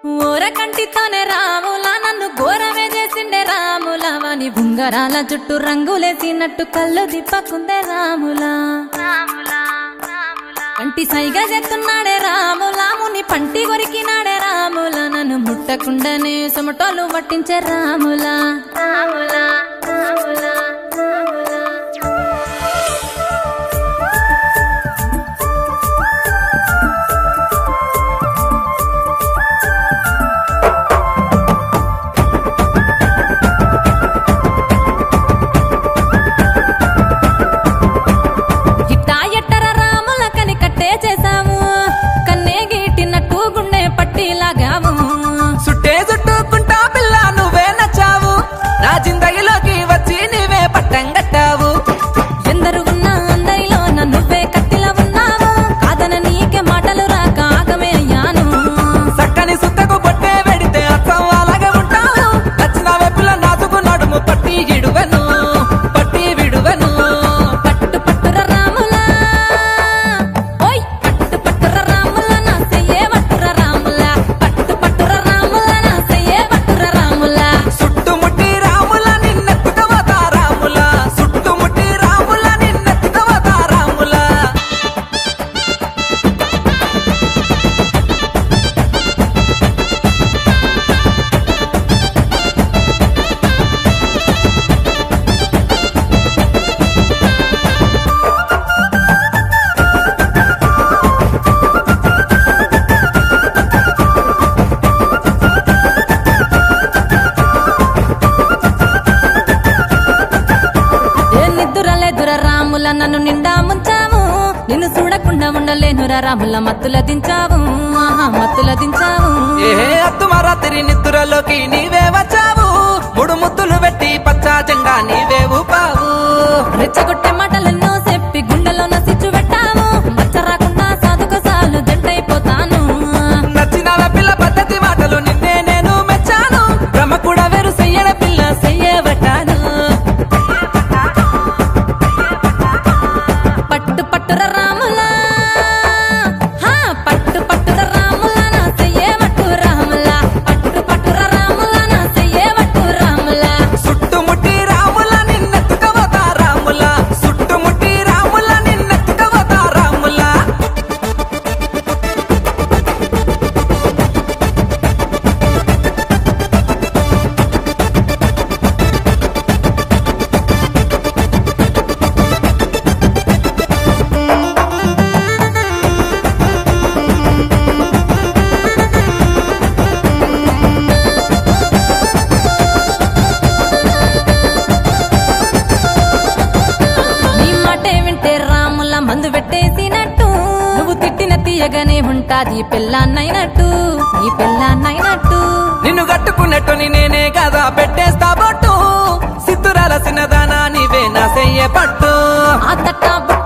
ఓర కంటితోనే రాములా నన్ను ఘోరమే చేసిండే రాములా వాని ఉంగరాల చుట్టూ రంగులేసినట్టు కళ్ళు దిప్పకుందే రాములా కంటి సైగా చేస్తున్నాడే రాములా ముని పంటి కొరికినాడే రాములా నన్ను ముట్టకుండానే సుమటోలు పట్టించే రాములా రాములా రాములా రాములా ఇట్టా ఎట్టర రాముల కని కట్టే చేసాము కన్నే గీటినట్టు గుండె పట్టిలాగాము సుట్టే చుట్టుకుంటా పిల్ల నువ్వే నచ్చావు నా జిందగిలోకి వచ్చి నీవే పట్టం కట్టావు ఎందరు ఉన్నా అందరిలో నువ్వే కత్తిలా ఉన్నావు కాదన నీకే మాటలు రాక ఆగమే అయ్యాను చక్కని సుక్కకు పొట్టే వెడితే అచ్చం అలాగే ఉంటావు నచ్చిన వెప్పుల నాసుకు నడుము పట్టి ఇడువను పట్టి విడువను పట్టు పట్టుర రాములా ఓయ్ పట్టు పట్టుర రాములా నా సెయ్యే పట్టుర రాములా పట్టు పట్టుర రాములా నా సెయ్యే పట్టుర రాములా చుట్టుముట్టి రాముల నిన్నెత్తుకవతా రాముల చుట్టుముట్టి రాముల నిన్నెత్తుకవతా రాముల ఏ నిద్దురలేదుర రాముల నన్ను నిండా ముంచావు నిన్ను చూడకుండా ఉండలేనురా రాముల మత్తుల దించావు ఆహా మత్తుల దించావు ఏ అత్తుమ రాత్రి నిద్రలోకి నీవే వచ్చావు మూడు ముద్దులు పెట్టి పచ్చా జెండా నీవే ఊపావు రెచ్చగొట్టే మాటలెన్నో చెప్పి గుండెలో నసిచ్చు పెట్టావు మచ్చ రాకుండా సాధుక సాలు జంటైపోతాను నచ్చిన పిల్ల పద్ధతి మాటలు నిన్నే నేను మెచ్చాను బ్రహ్మ కూడా వేరు చెయ్యడ పిల్ల చెయ్యబట్టాను పట్టు పట్టుర రాముల హా పట్టు పట్టుర రాముల నా చెయ్యే పట్టు రాముల పట్టు పట్టుర రాముల నా చెయ్యే పట్టు రాముల చుట్టుముట్టి రాముల నిన్నెత్తుకవతా రాముల చుట్టుముట్టి రాముల నిన్నెత్తుకవతా రాముల నీ మాటే వింటే రాముల మందు పెట్టేసినట్టు నువ్వు తిట్టిన తీయగానే ఉంటాది పిల్లాన్నైనట్టు నీ పిల్లాన్నైనట్టు నిన్ను కట్టుకున్నట్టు నేనే కదా పెట్టేస్తా బొట్టు సిద్ధురాల సిన్నదానా నీవే నా చెయ్య పట్టు ఆ తట్టా బుట్ట